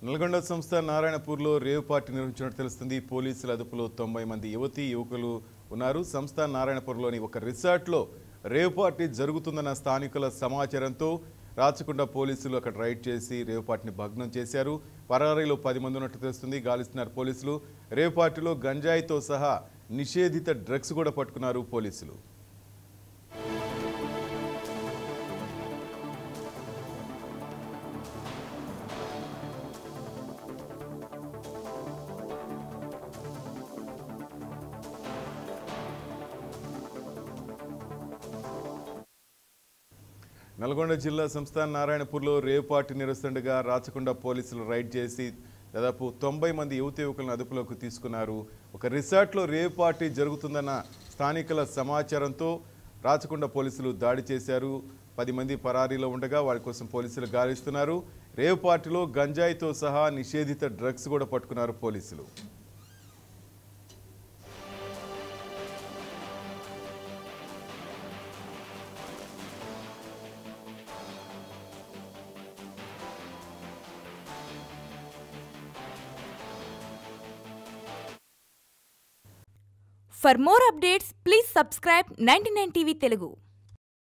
నల్గొండ సంస్థ నారాయణపూర్లో rave party నిర్వహించినట్టు తెలుస్తుంది పోలీసుల అదుపులో తొంభై మంది యువతీ యువకులు ఉన్నారు సంస్థ నారాయణపూర్లోని ఒక రిసార్ట్లో రేవ్ పార్టీ జరుగుతుందన్న స్థానికుల సమాచారంతో రాచకొండ పోలీసులు అక్కడ రైడ్ చేసి రేవ్ పార్టీని భగ్నం చేశారు పరారీలో పది మంది ఉన్నట్టు తెలుస్తుంది గాలిస్తున్నారు పోలీసులు రేవ్ పార్టీలో గంజాయితో సహా నిషేధిత డ్రగ్స్ కూడా పట్టుకున్నారు పోలీసులు నల్గొండ జిల్లా సంస్థాన నారాయణపూర్లో రేవ్ పార్టీ నిర్వహిస్తుండగా రాచకొండ పోలీసులు రైడ్ చేసి దాదాపు తొంభై మంది యువత యువకులను అదుపులోకి తీసుకున్నారు ఒక రిసార్ట్లో రేవ్ పార్టీ జరుగుతుందన్న స్థానికుల సమాచారంతో రాచకొండ పోలీసులు దాడి చేశారు పది మంది పరారీలో ఉండగా వారి కోసం పోలీసులు గాలిస్తున్నారు రేవ్ పార్టీలో గంజాయితో సహా నిషేధిత డ్రగ్స్ కూడా పట్టుకున్నారు పోలీసులు For more updates, please subscribe 99 TV Telugu.